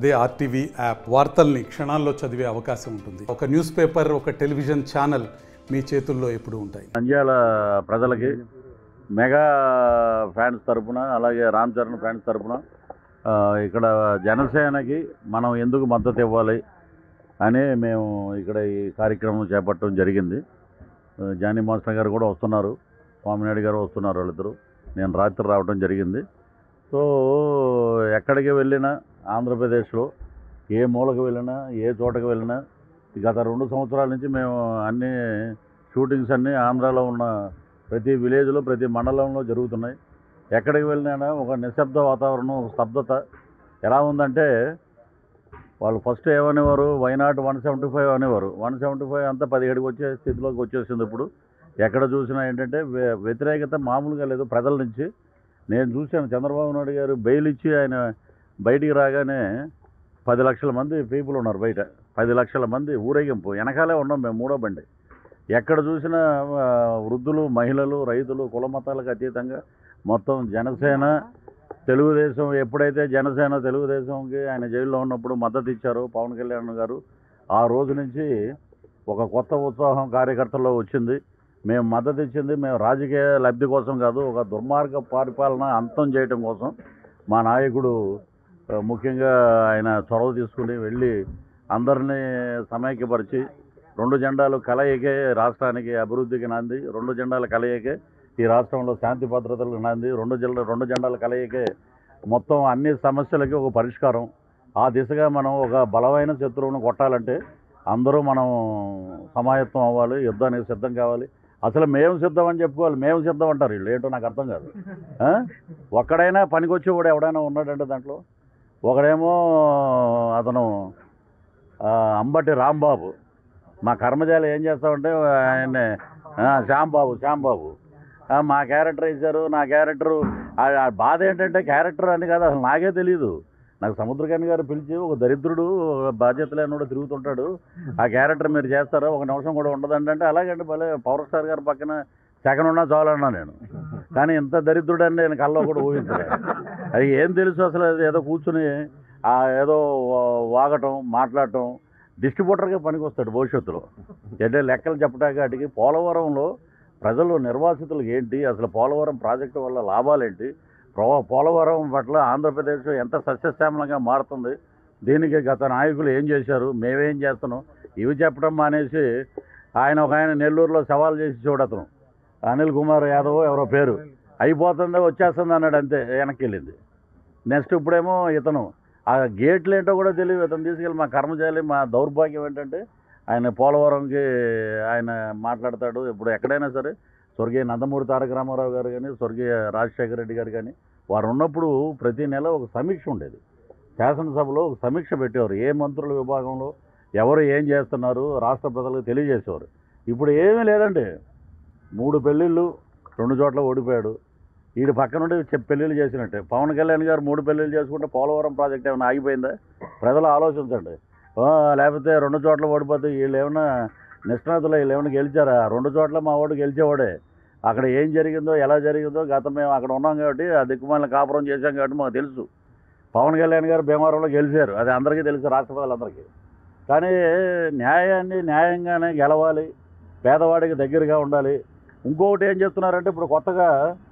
అదే RTV app వార్తల్ని క్షణాల్లో చదివే అవకాశం ఉంటుంది ఒక న్యూస్ పేపర్ ఒక టెలివిజన్ ఛానల్ మీ చేతుల్లో ఎప్పుడూ ఉంటాయి నంద్యాల ప్రజలకి మెగా ఫ్యాన్స్ తరపున అలాగే రామ్ చరణ్ ఫ్యాన్స్ తరపున ఆ, ఇక్కడ జనసేనకి మనం ఎందుకు మద్దతు ఇవ్వాలి అని మేము ఇక్కడ ఈ కార్యక్రమం చేపట్టడం జరిగింది ఆ, జానీ మాస్టర్ గారు కూడా వస్తున్నారు స్వామినాయుడు గారు వస్తున్నారు వాళ్ళిద్దరు నేను రాత్రి రావడం జరిగింది సో ఎక్కడికి వెళ్ళినా ఆంధ్రప్రదేశ్లో ఏ మూలకు వెళ్ళినా ఏ చోటకి వెళ్ళినా గత రెండు సంవత్సరాల నుంచి మేము అన్ని షూటింగ్స్ అన్నీ ఆంధ్రాలో ఉన్న ప్రతి విలేజ్లో ప్రతి మండలంలో జరుగుతున్నాయి ఎక్కడికి వెళ్ళినా ఒక నిశ్శబ్ద వాతావరణం ఒక స్తబ్దత ఎలా ఉందంటే వాళ్ళు ఫస్ట్ ఏమనేవారు వైనాట్ వన్ సెవెంటీ ఫైవ్ అనేవారు వన్ సెవెంటీ ఫైవ్ అంతా పదిహేడుకి వచ్చే స్థితిలోకి వచ్చేసింది ఇప్పుడు ఎక్కడ చూసినా ఏంటంటే వ్య- వ్యతిరేకత మామూలుగా లేదు ప్రజల నుంచి నేను చూశాను చంద్రబాబు నాయుడు గారు బెయిల్ ఇచ్చి ఆయన బయటికి రాగానే పది లక్షల మంది పీపుల్ ఉన్నారు బయట పది లక్షల మంది ఊరేగింపు వెనకాలే ఉన్నాం మేము మూడో బండి ఎక్కడ చూసినా ఆ, వృద్ధులు మహిళలు రైతులు కుల మతాలకు అతీతంగా మొత్తం జనసేన తెలుగుదేశం ఎప్పుడైతే జనసేన తెలుగుదేశంకి ఆయన జైల్లో ఉన్నప్పుడు మద్దతు ఇచ్చారో పవన్ కళ్యాణ్ గారు ఆ రోజు నుంచి ఒక కొత్త ఉత్సాహం కార్యకర్తల్లో వచ్చింది మేము మద్దతు ఇచ్చింది మేము రాజకీయ లబ్ధి కోసం కాదు ఒక దుర్మార్గ పరిపాలన అంతం చేయటం కోసం మా నాయకుడు ఆ, ముఖ్యంగా ఆయన చొరవ తీసుకుని వెళ్ళి అందరినీ సమైక్యపరిచి రెండు జెండాలు కలయికే రాష్ట్రానికి అభివృద్ధికి నాంది రెండు జెండాల కలయికే ఈ రాష్ట్రంలో శాంతి భద్రతలకు నాంది రెండు జెండా రెండు జెండాల కలయికే మొత్తం అన్ని సమస్యలకి ఒక పరిష్కారం ఆ దిశగా మనం ఒక బలమైన శత్రువును కొట్టాలంటే అందరూ మనం సమాయత్తం అవ్వాలి యుద్ధానికి సిద్ధం కావాలి అసలు మేము సిద్ధం అని చెప్పుకోవాలి మేము సిద్ధం అంటారు వీళ్ళు ఏంటో నాకు అర్థం కాదు ఆ? ఒక్కడైనా పనికొచ్చేవాడు ఎవడైనా ఉన్నాడంటే దాంట్లో ఒకడేమో అతను ఆ, అంబటి రాంబాబు మా కర్మజాలి ఏం చేస్తామంటే ఆయన శ్యాంబాబు శ్యాంబాబు ఆ, మా క్యారెక్టర్ ఇచ్చారు నా క్యారెక్టరు ఆ ఆ బాధ ఏంటంటే క్యారెక్టర్ అని కాదు అసలు నాకే తెలియదు నాకు సముద్రకాని గారు పిలిచి ఒక దరిద్రుడు ఒక బాధ్యత లేనివాడు తిరుగుతుంటాడు ఆ క్యారెక్టర్ మీరు చేస్తారా ఒక నిమిషం కూడా ఉండదండి అంటే అలాగంటే భలే పవర్ స్టార్ గారి పక్కన సెకండ్ ఉన్నా చాలన్నా నేను కానీ ఇంత దరిద్రుడు అని నేను కల్లో కూడా ఊహించలే అది ఏం తెలుసు అసలు అది ఏదో కూర్చుని ఆ ఏదో వా- వాగటం మాట్లాడటం డిస్ట్రిబ్యూటర్గా పనికొస్తాడు భవిష్యత్తులో అంటే లెక్కలు చెప్పడానికి వాటికి పోలవరంలో ప్రజలు నిర్వాసితులకు ఏంటి అసలు పోలవరం ప్రాజెక్టు వల్ల లాభాలేంటి ప్రో- పోలవరం పట్ల ఆంధ్రప్రదేశ్ ఎంత సస్యశ్యామలంగా మారుతుంది దీనికి గత నాయకులు ఏం చేశారు మేమేం చేస్తున్నాం ఇవి చెప్పడం మానేసి ఆయన ఒక ఆయన నెల్లూరులో సవాల్ చేసి చూడతను అనిల్ కుమార్ యాదవ్ ఎవరో పేరు అయిపోతుంది వచ్చేస్తుంది అన్నాడు అంతే వెనక్కి వెళ్ళింది నెక్స్ట్ ఇప్పుడేమో ఇతను ఆ గేట్లు ఏంటో కూడా తెలియదు ఇతను తీసుకెళ్ళి మా కర్మచారి మా దౌర్భాగ్యం ఏంటంటే ఆయన పోలవరంకి ఆయన మాట్లాడతాడు ఇప్పుడు ఎక్కడైనా సరే స్వర్గీయ నందమూరి తారక రామారావు గారు కానీ స్వర్గీయ రాజశేఖర రెడ్డి గారు కానీ వారు ఉన్నప్పుడు ప్రతి నెల ఒక సమీక్ష ఉండేది శాసనసభలో ఒక సమీక్ష పెట్టేవారు ఏ మంత్రుల విభాగంలో ఎవరు ఏం చేస్తున్నారు రాష్ట్ర ప్రజలకు తెలియజేసేవారు ఇప్పుడు ఏమీ లేదండి మూడు పెళ్ళిళ్ళు రెండు చోట్ల ఓడిపోయాడు వీడి పక్క నుండి చె- పెళ్ళిళ్ళు చేసినట్టే పవన్ కళ్యాణ్ గారు మూడు పెళ్ళిళ్ళు చేసుకుంటే పోలవరం ప్రాజెక్ట్ ఏమైనా ఆగిపోయిందా ప్రజలు ఆలోచించండి ఆ, లేకపోతే రెండు చోట్ల ఓడిపోతే వీళ్ళు ఏమైనా నిష్ణాతులు వీళ్ళు ఏమైనా గెలిచారా రెండు చోట్ల మా వాడు గెలిచేవాడే అక్కడ ఏం జరిగిందో ఎలా జరిగిందో గత మేము అక్కడ ఉన్నాం కాబట్టి ఆ దిక్కుమాలిన కాపురం చేశాం కాబట్టి మాకు తెలుసు పవన్ కళ్యాణ్ గారు భీమవరంలో గెలిచారు అది అందరికీ తెలుసు రాష్ట్ర ప్రజలందరికీ కానీ న్యాయాన్ని న్యాయంగానే గెలవాలి పేదవాడికి దగ్గరగా ఉండాలి ఇంకొకటి ఏం చేస్తున్నారంటే ఇప్పుడు కొత్తగా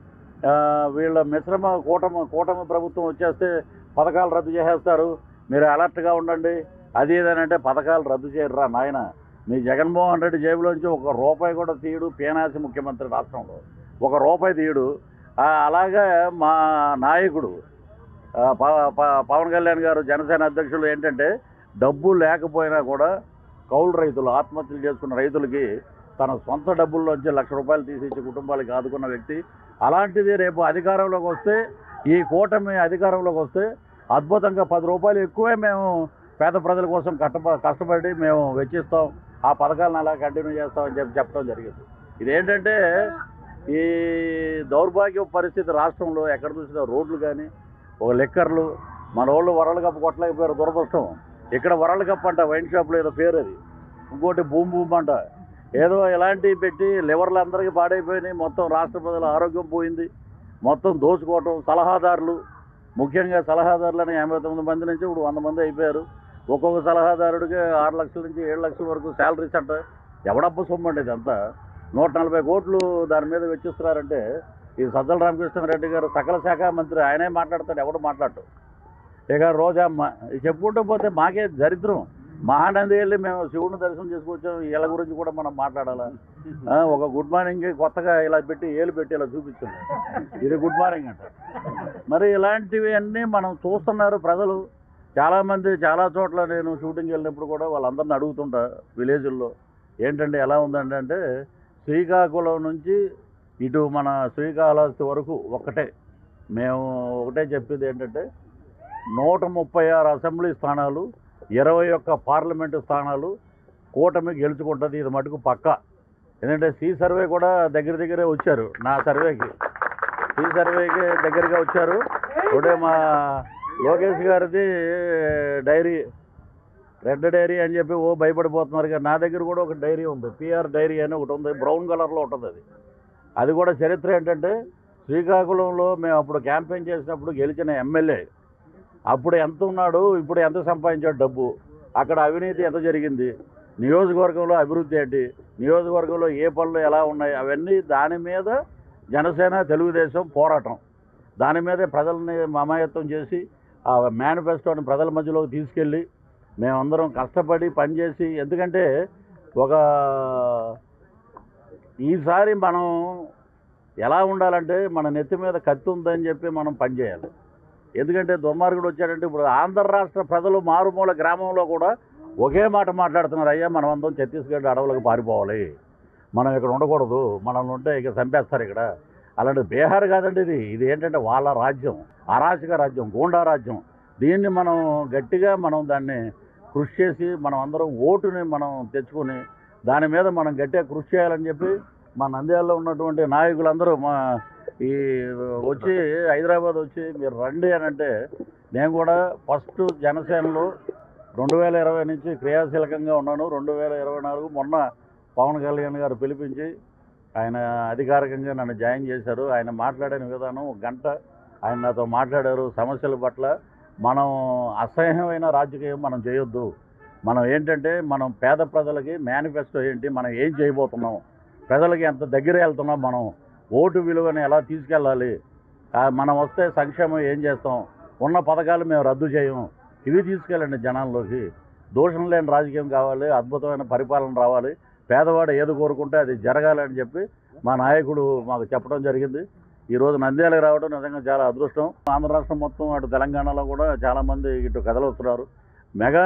ఆ, వీళ్ళ మిశ్రమ కూటమి కూటమి ప్రభుత్వం వచ్చేస్తే పథకాలు రద్దు చేసేస్తారు మీరు అలర్ట్గా ఉండండి అది ఏదనంటే పథకాలు రద్దు చేయరురా నాయన మీ జగన్మోహన్ రెడ్డి జేబులోంచి ఒక రూపాయి కూడా తీయడు పీనాసి ముఖ్యమంత్రి రాష్ట్రంలో ఒక రూపాయి తీయడు ఆ, అలాగే మా నాయకుడు ఆ, ప- ప- పవన్ కళ్యాణ్ గారు జనసేన అధ్యక్షులు ఏంటంటే డబ్బు లేకపోయినా కూడా కౌలు రైతులు ఆత్మహత్యలు చేసుకున్న రైతులకి తన సొంత డబ్బుల్లోంచి లక్ష రూపాయలు తీసిచ్చి కుటుంబాలకు ఆదుకున్న వ్యక్తి అలాంటిది రేపు అధికారంలోకి వస్తే ఈ కూటమి అధికారంలోకి వస్తే అద్భుతంగా పది రూపాయలు ఎక్కువే మేము పేద ప్రజల కోసం కష్టప కష్టపడి మేము వెచ్చిస్తాం ఆ పథకాలను అలా కంటిన్యూ చేస్తామని చెప్పి చెప్పడం జరిగింది ఇదేంటంటే ఈ దౌర్భాగ్య పరిస్థితి రాష్ట్రంలో ఎక్కడ చూసినా రోడ్లు కానీ ఒక లెక్కర్లు మన వాళ్ళు వరల్డ్ కప్ కొట్టలేకపోయారు దురదృష్టం ఇక్కడ వరల్డ్ కప్ అంట వైన్ షాప్లో ఏదో పేరు అది ఇంకోటి భూమి భూమి అంట ఏదో ఇలాంటివి పెట్టి లివర్లు అందరికీ పాడైపోయినాయి మొత్తం రాష్ట్ర ప్రజల ఆరోగ్యం పోయింది మొత్తం దోచుకోవటం సలహాదారులు ముఖ్యంగా సలహాదారులని ఎనభై తొమ్మిది మంది నుంచి ఇప్పుడు వంద మంది అయిపోయారు ఒక్కొక్క సలహాదారుడికి ఆరు లక్షల నుంచి ఏడు లక్షల వరకు శాలరీస్ అంట ఎవడప్ప సొమ్ము అండి ఇదంతా నూట నలభై కోట్లు దాని మీద వెచ్చిస్తున్నారంటే ఈ సజ్జల రామకృష్ణారెడ్డి గారు సకల శాఖ మంత్రి ఆయనే మాట్లాడతాడు ఎవడు మాట్లాడు ఇక రోజమ్మ ఇది చెప్పుకుంటూ పోతే మాకే దరిద్రం మహానంది వెళ్ళి మేము శివుని దర్శనం చేసుకొచ్చాం వీళ్ళ గురించి కూడా మనం మాట్లాడాలా ఆ, ఒక గుడ్ మార్నింగ్ కొత్తగా ఇలా పెట్టి ఏలు పెట్టి ఇలా చూపించింది ఇది గుడ్ మార్నింగ్ అంట మరి ఇలాంటివి అన్నీ మనం చూస్తున్నారు ప్రజలు చాలామంది చాలా చోట్ల నేను షూటింగ్ వెళ్ళినప్పుడు కూడా వాళ్ళందరిని అడుగుతుంటా విలేజ్ల్లో ఏంటంటే ఎలా ఉందండి అంటే శ్రీకాకుళం నుంచి ఇటు మన శ్రీకాళహస్తి వరకు ఒకటే మేము ఒకటే చెప్పేది ఏంటంటే నూట ముప్పై ఆరు అసెంబ్లీ స్థానాలు ఇరవై ఒక్క పార్లమెంటు స్థానాలు కూటమి గెలుచుకుంటుంది ఇది మటుకు పక్క ఎందుకంటే సి సర్వే కూడా దగ్గర దగ్గరే వచ్చారు నా సర్వేకి సి సర్వేకి దగ్గరగా వచ్చారు ఒకటే మా లోకేష్ గారిది డైరీ రెడ్ డైరీ అని చెప్పి ఓ భయపడిపోతున్నారు కానీ నా దగ్గర కూడా ఒక డైరీ ఉంది పిఆర్ డైరీ అని ఒకటి ఉంది బ్రౌన్ కలర్లో ఉంటుంది అది అది కూడా చరిత్ర ఏంటంటే శ్రీకాకుళంలో మేము అప్పుడు క్యాంపెయిన్ చేసినప్పుడు గెలిచిన ఎమ్మెల్యే అప్పుడు ఎంత ఉన్నాడు ఇప్పుడు ఎంత సంపాదించాడు డబ్బు అక్కడ అవినీతి ఎంత జరిగింది నియోజకవర్గంలో అభివృద్ధి ఏంటి నియోజకవర్గంలో ఏ పనులు ఎలా ఉన్నాయి అవన్నీ దాని మీద జనసేన తెలుగుదేశం పోరాటం దాని మీదే ప్రజల్ని మమాయత్తం చేసి ఆ మేనిఫెస్టోని ప్రజల మధ్యలోకి తీసుకెళ్ళి మేమందరం కష్టపడి పనిచేసి ఎందుకంటే ఒక ఈసారి మనం ఎలా ఉండాలంటే మన నెత్తి మీద కత్తి ఉందని చెప్పి మనం పనిచేయాలి ఎందుకంటే దుర్మార్గుడు వచ్చాడంటే ఇప్పుడు ఆంధ్ర రాష్ట్ర ప్రజలు మారుమూల గ్రామంలో కూడా ఒకే మాట మాట్లాడుతున్నారు అయ్యా మనం అందరం ఛత్తీస్గఢ్ అడవులకు పారిపోవాలి మనం ఇక్కడ ఉండకూడదు మనల్ని ఉంటే ఇక చంపేస్తారు ఇక్కడ అలాంటి బీహార్ కాదండి ఇది ఇది ఏంటంటే వాళ్ళ రాజ్యం అరాచక రాజ్యం గూండా రాజ్యం దీన్ని మనం గట్టిగా మనం దాన్ని కృషి చేసి మనం అందరం ఓటుని మనం తెచ్చుకొని దాని మీద మనం గట్టిగా కృషి చేయాలని చెప్పి మా నంద్యాలలో ఉన్నటువంటి నాయకులందరూ మా ఈ వచ్చి హైదరాబాద్ వచ్చి మీరు రండి అని అంటే నేను కూడా ఫస్ట్ జనసేనలో రెండు వేల ఇరవై నుంచి క్రియాశీలకంగా ఉన్నాను రెండు వేల ఇరవై నాలుగు మొన్న పవన్ కళ్యాణ్ గారు పిలిపించి ఆయన అధికారికంగా నన్ను జాయిన్ చేశారు ఆయన మాట్లాడిన విధానం ఒక గంట ఆయన నాతో మాట్లాడారు సమస్యల పట్ల మనం అసహ్యమైన రాజకీయం మనం చేయొద్దు మనం ఏంటంటే మనం పేద ప్రజలకి మేనిఫెస్టో ఏంటి మనం ఏం చేయబోతున్నాం ప్రజలకి ఎంత దగ్గర వెళ్తున్నాం మనం ఓటు విలువని ఎలా తీసుకెళ్ళాలి ఆ, మనం వస్తే సంక్షేమం ఏం చేస్తాం ఉన్న పథకాలు మేము రద్దు చేయం ఇవి తీసుకెళ్ళండి జనాల్లోకి దోషం లేని రాజకీయం కావాలి అద్భుతమైన పరిపాలన రావాలి పేదవాడు ఏది కోరుకుంటే అది జరగాలని చెప్పి మా నాయకుడు మాకు చెప్పడం జరిగింది ఈరోజు నంద్యాలకు రావడం నిజంగా చాలా అదృష్టం ఆంధ్ర రాష్ట్రం మొత్తం అటు తెలంగాణలో కూడా చాలామంది ఇటు కథలు వస్తున్నారు మెగా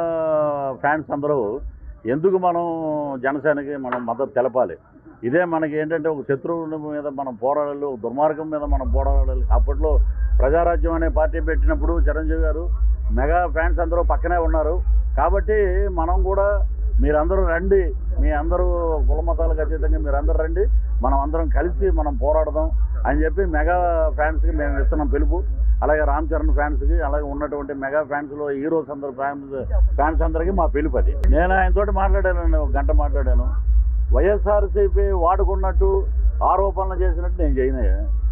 ఫ్యాన్స్ అందరూ ఎందుకు మనం జనసేనకి మనం మద్దతు తెలపాలి ఇదే మనకి ఏంటంటే ఒక శత్రువుల మీద మనం పోరాడాలి ఒక దుర్మార్గం మీద మనం పోరాడాలి అప్పట్లో ప్రజారాజ్యం అనే పార్టీ పెట్టినప్పుడు చిరంజీవి గారు మెగా ఫ్యాన్స్ అందరూ పక్కనే ఉన్నారు కాబట్టి మనం కూడా మీరందరూ రండి మీ అందరూ కుల మతాలకు అతీతంగా మీరందరూ రండి మనం అందరం కలిసి మనం పోరాడదాం అని చెప్పి మెగా ఫ్యాన్స్కి మేము ఇస్తున్నాం పిలుపు అలాగే రామ్ చరణ్ ఫ్యాన్స్కి అలాగే ఉన్నటువంటి మెగా ఫ్యాన్స్లో హీరోస్ అందరు ఫ్యాన్స్ ఫ్యాన్స్ అందరికీ మా పిలుపు అది నేను ఆయనతోటి మాట్లాడాను ఒక గంట మాట్లాడాను వైఎస్ఆర్సీపీ వాడుకున్నట్టు ఆరోపణలు చేసినట్టు నేను చేయను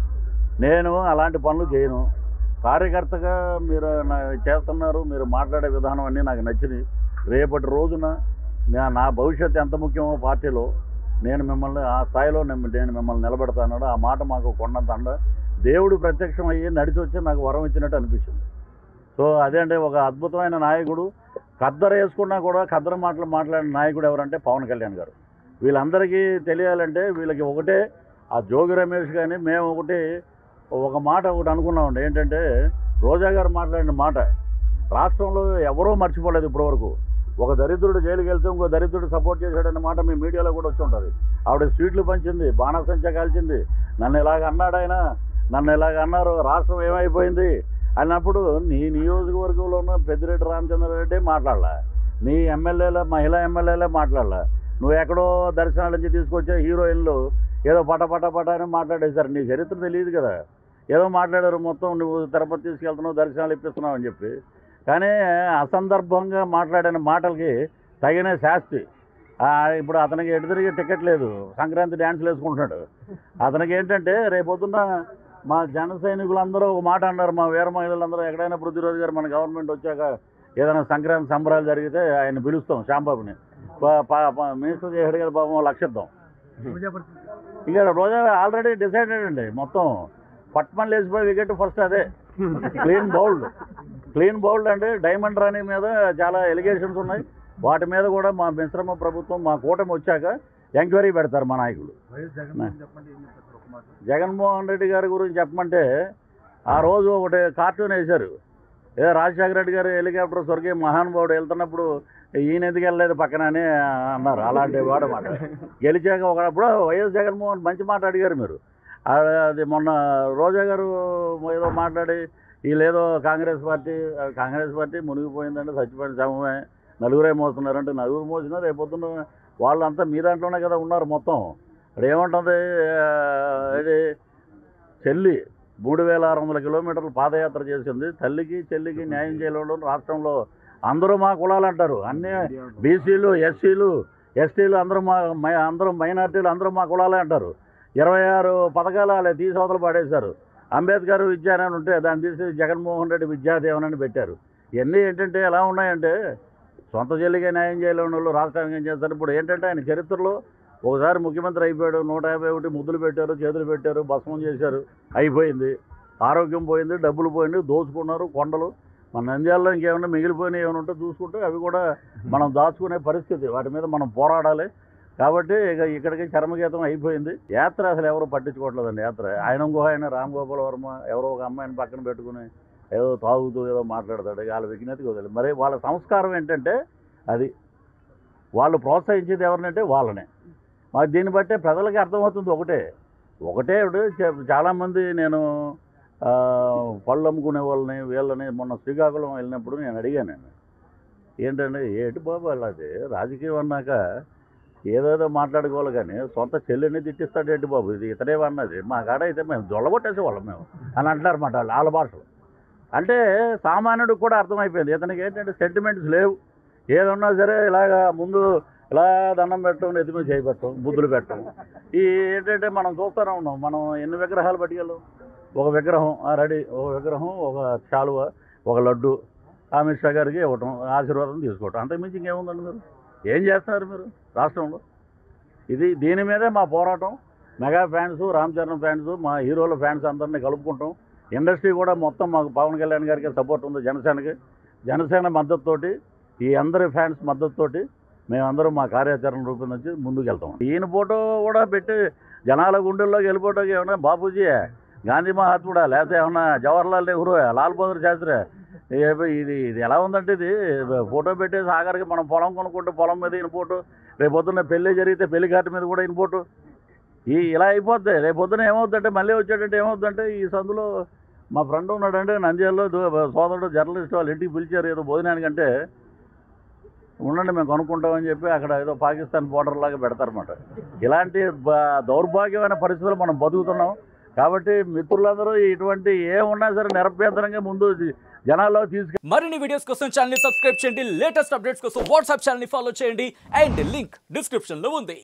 నేను అలాంటి పనులు చేయను కార్యకర్తగా మీరు నా- చేస్తున్నారు మీరు మాట్లాడే విధానం అన్నీ నాకు నచ్చినాయి రేపటి రోజున నా- నా భవిష్యత్తు ఎంత ముఖ్యమో పార్టీలో నేను మిమ్మల్ని ఆ స్థాయిలో నేను నేను మిమ్మల్ని నిలబెడతాను ఆ మాట మాకు కొండంత అండ దేవుడు ప్రత్యక్షం అయ్యి నడిచి వచ్చి నాకు వరం ఇచ్చినట్టు అనిపించింది సో అదే అంటే ఒక అద్భుతమైన నాయకుడు ఖద్దరు వేసుకున్నా కూడా ఖద్దరు మాటలు మాట్లాడిన నాయకుడు ఎవరంటే పవన్ కళ్యాణ్ గారు వీళ్ళందరికీ తెలియాలంటే వీళ్ళకి ఒకటే ఆ జోగి రమేష్ కానీ మేము ఒకటి ఒక మాట ఒకటి అనుకున్నామండి ఏంటంటే రోజా గారు మాట్లాడిన మాట రాష్ట్రంలో ఎవరూ మర్చిపోలేదు ఇప్పటివరకు ఒక దరిద్రుడు జైలుకి వెళ్తే ఇంకో దరిద్రుడు సపోర్ట్ చేశాడన్న మాట మీ మీడియాలో కూడా వచ్చి ఉంటుంది ఆవిడ స్వీట్లు పంచింది బాణసంచ కాల్చింది నన్ను ఇలాగ అన్నాడు ఆయన నన్ను ఇలాగ అన్నారు రాష్ట్రం ఏమైపోయింది అన్నప్పుడు నీ నియోజకవర్గంలో ఉన్న పెద్దిరెడ్డి రామచంద్రారెడ్డి మాట్లాడలా నీ ఎమ్మెల్యేల మహిళా ఎమ్మెల్యేలే మాట్లాడలా నువ్వు ఎక్కడో దర్శనాల నుంచి తీసుకొచ్చే హీరోయిన్లు ఏదో పట పట పట అని మాట్లాడేశారు నీ చరిత్ర తెలియదు కదా ఏదో మాట్లాడారు మొత్తం నువ్వు తిరుపతి తీసుకెళ్తున్నావు దర్శనాలు ఇప్పిస్తున్నావు అని చెప్పి కానీ అసందర్భంగా మాట్లాడిన మాటలకి తగిన శాస్తి ఆ, ఇప్పుడు అతనికి ఎటు తిరిగి టికెట్ లేదు సంక్రాంతి డ్యాన్సులు వేసుకుంటున్నాడు అతనికి ఏంటంటే రేపొద్దున్న మా జన సైనికులందరూ ఒక మాట అన్నారు మా వీర మహిళలందరూ ఎక్కడైనా పృథ్వీరాజు గారు మన గవర్నమెంట్ వచ్చాక ఏదైనా సంక్రాంతి సంబరాలు జరిగితే ఆయన పిలుస్తాం శ్యాంబాబుని ప- ప- ప- మినిస్టర్ చేసాడు కదా పాపం లక్షిద్దాం ఇక్కడ రోజా ఆల్రెడీ డిసైడెడ్ అండి మొత్తం పట్మన్ లేచిపోయి వికెట్ ఫస్ట్ అదే క్లీన్ బౌల్డ్ క్లీన్ బౌల్డ్ అంటే డైమండ్ రాణి మీద చాలా ఎలిగేషన్స్ ఉన్నాయి వాటి మీద కూడా మా మిశ్రమ ప్రభుత్వం మా కూటమి వచ్చాక ఎంక్వైరీ పెడతారు మా నాయకులు జగన్మోహన్ రెడ్డి గారి గురించి చెప్పమంటే ఆ రోజు ఒకటి కార్టూన్ వేశారు ఏదో రాజశేఖర రెడ్డి గారు హెలికాప్టర్ స్వర్గీయ మహానుభావుడు వెళ్తున్నప్పుడు ఈయన ఎందుకు వెళ్ళలేదు పక్కన అని అన్నారు అలాంటి వాడు మాట గెలిచాక ఒకప్పుడు వైఎస్ జగన్మోహన్ మంచి మాట అడిగారు మీరు ఆ, అది మొన్న రోజా గారు ఏదో మాట్లాడి వీళ్ళేదో కాంగ్రెస్ పార్టీ ఆ, కాంగ్రెస్ పార్టీ మునిగిపోయిందంటే చచ్చిపోయిన శవమే నలుగురే మోస్తున్నారంటే నలుగురు మోసినా రేపొద్దున వాళ్ళంతా మీ దాంట్లోనే కదా ఉన్నారు మొత్తం ఇక్కడ ఏముంటుంది ఆ, ఇది చెల్లి మూడు వేల ఆరు వందల కిలోమీటర్లు పాదయాత్ర చేసింది తల్లికి చెల్లికి న్యాయం చేయడం రాష్ట్రంలో అందరూ మా కులాలు అంటారు అన్ని బీసీలు ఎస్సీలు ఎస్టీలు అందరూ మా మై- అందరూ మైనార్టీలు అందరూ మా కులాలే అంటారు ఇరవై ఆరు పథకాలు అలా తీసి అవతల పాడేశారు అంబేద్కర్ విద్యానని ఉంటే దాన్ని తీసి జగన్మోహన్ రెడ్డి విద్యాదేవనని పెట్టారు ఇవన్నీ ఏంటంటే ఎలా ఉన్నాయంటే సొంత చెల్లిగా న్యాయం చేయలేని వాళ్ళు రాష్ట్రానికి ఏం చేస్తారు ఇప్పుడు ఏంటంటే ఆయన చరిత్రలో ఒకసారి ముఖ్యమంత్రి అయిపోయాడు నూట యాభై ఒకటి ముద్దులు పెట్టారు చేతులు పెట్టారు భస్మం చేశారు అయిపోయింది ఆరోగ్యం పోయింది డబ్బులు పోయింది దోచుకున్నారు కొండలు మన నంద్యాలలో ఇంకేమైనా మిగిలిపోయినాయి ఏమైనా ఉంటే చూసుకుంటే అవి కూడా మనం దాచుకునే పరిస్థితి వాటి మీద మనం పోరాడాలి కాబట్టి ఇక ఇక్కడికి చర్మగీతం అయిపోయింది యాత్ర అసలు ఎవరు పట్టించుకోవట్లేదండి యాత్ర ఆయన ఇంకో ఆయన రామ్ గోపాల్ వర్మ ఎవరో ఒక అమ్మాయిని పక్కన పెట్టుకుని ఏదో తాగుతూ ఏదో మాట్లాడతాడు వాళ్ళ విజ్ఞతకి వదిలేదు మరి వాళ్ళ సంస్కారం ఏంటంటే అది వాళ్ళు ప్రోత్సహించేది ఎవరినంటే వాళ్ళనే మరి దీన్ని బట్టే ప్రజలకి అర్థమవుతుంది ఒకటే ఒకటే ఇప్పుడు చ- చాలామంది నేను ఆ, పళ్ళు అమ్ముకునే వాళ్ళని వీళ్ళని మొన్న శ్రీకాకుళం వెళ్ళినప్పుడు నేను అడిగాను నేను ఏంటంటే ఏటి బాబు అలాది రాజకీయం అన్నాక ఏదేదో మాట్లాడుకోవాలి కానీ సొంత చెల్లిని తిట్టిస్తాడు ఏంటి బాబు ఇది ఇతడే అన్నది మా కాడ అయితే మేము జొల్లగొట్టేసే వాళ్ళం మేము అని అంటారు అన్నమాట వాళ్ళు వాళ్ళ భాషలో అంటే సామాన్యుడికి కూడా అర్థమైపోయింది ఇతనికి ఏంటంటే సెంటిమెంట్స్ లేవు ఏదన్నా సరే ఇలాగా ముందు ఇలా దండం పెట్టడం నెత్తి మీద చేయబెట్టడం బుద్ధులు పెట్టడం ఈ ఏంటంటే మనం చూస్తూనే ఉన్నాం మనం ఎన్ని విగ్రహాలు పట్టుకెళ్ళాం ఒక విగ్రహం ఆ రెడీ ఒక విగ్రహం ఒక శాలువ ఒక లడ్డు అమిత్ షా గారికి ఇవ్వటం ఆశీర్వాదం తీసుకోవటం అంతకుమించి ఇంకేముందండి మీరు ఏం చేస్తున్నారు మీరు రాష్ట్రంలో ఇది దీని మీదే మా పోరాటం mega fans Ram Charan fans మా హీరోల ఫ్యాన్స్ అందరినీ కలుపుకుంటాం ఇండస్ట్రీ కూడా మొత్తం మాకు పవన్ కళ్యాణ్ గారికి సపోర్ట్ ఉంది జనసేనకి జనసేన మద్దతుతోటి ఈ అందరి ఫ్యాన్స్ మద్దతుతోటి మేమందరం మా కార్యాచరణ రూపొందించి ముందుకు వెళ్తాం ఈయన ఫోటో కూడా పెట్టి జనాల గుండెల్లోకి వెళ్ళిపోవటానికి ఏమన్నా బాపూజీ గాంధీ మహాత్ముడా లేకపోతే ఏమన్నా జవహర్లాల్ నెహ్రూ లాల్ బహదూర్ శాస్త్రి ఏ- ఇది ఇది ఎలా ఉందంటే ఇది ఫోటో పెట్టేసి ఆఖరికి మనం పొలం కొనుక్కుంటే పొలం మీద ఈయన ఫోటో రేపు పొద్దున్న పెళ్లి జరిగితే పెళ్లి కార్డు మీద కూడా ఈయన ఫోటో ఈ ఇలా అయిపోద్ది రేపు పొద్దున ఏమవుద్దంటే మళ్ళీ వచ్చేటంటే ఏమవుద్దంటే ఈ సందులో మా ఫ్రెండ్ ఉన్నాడంటే నంద్యాలలో దో- సోదరుడు జర్నలిస్ట్ వాళ్ళు ఇంటికి పిలిచారు ఏదో భోజనానికంటే ఉండండి మేము కొనుక్కుంటామని చెప్పి అక్కడ ఏదో పాకిస్తాన్ బోర్డర్ లాగా పెడతారన్నమాట ఇలాంటి బ- దౌర్భాగ్యమైన పరిస్థితులు మనం బతుకుతున్నాం కాబట్టి మిత్రులందరూ ఇటువంటి ఏమున్నా సరే నిరభ్యంతరంగా ముందు జనాల్లో తీసుకు మరిన్ని వీడియోస్ కోసం ఛానల్ ని సబ్స్క్రైబ్ చేయండి లేటెస్ట్ అప్డేట్స్ కోసం వాట్సాప్ ఛానల్ ని ఫాలో చేయండి అండ్ లింక్ డిస్క్రిప్షన్ లో ఉంది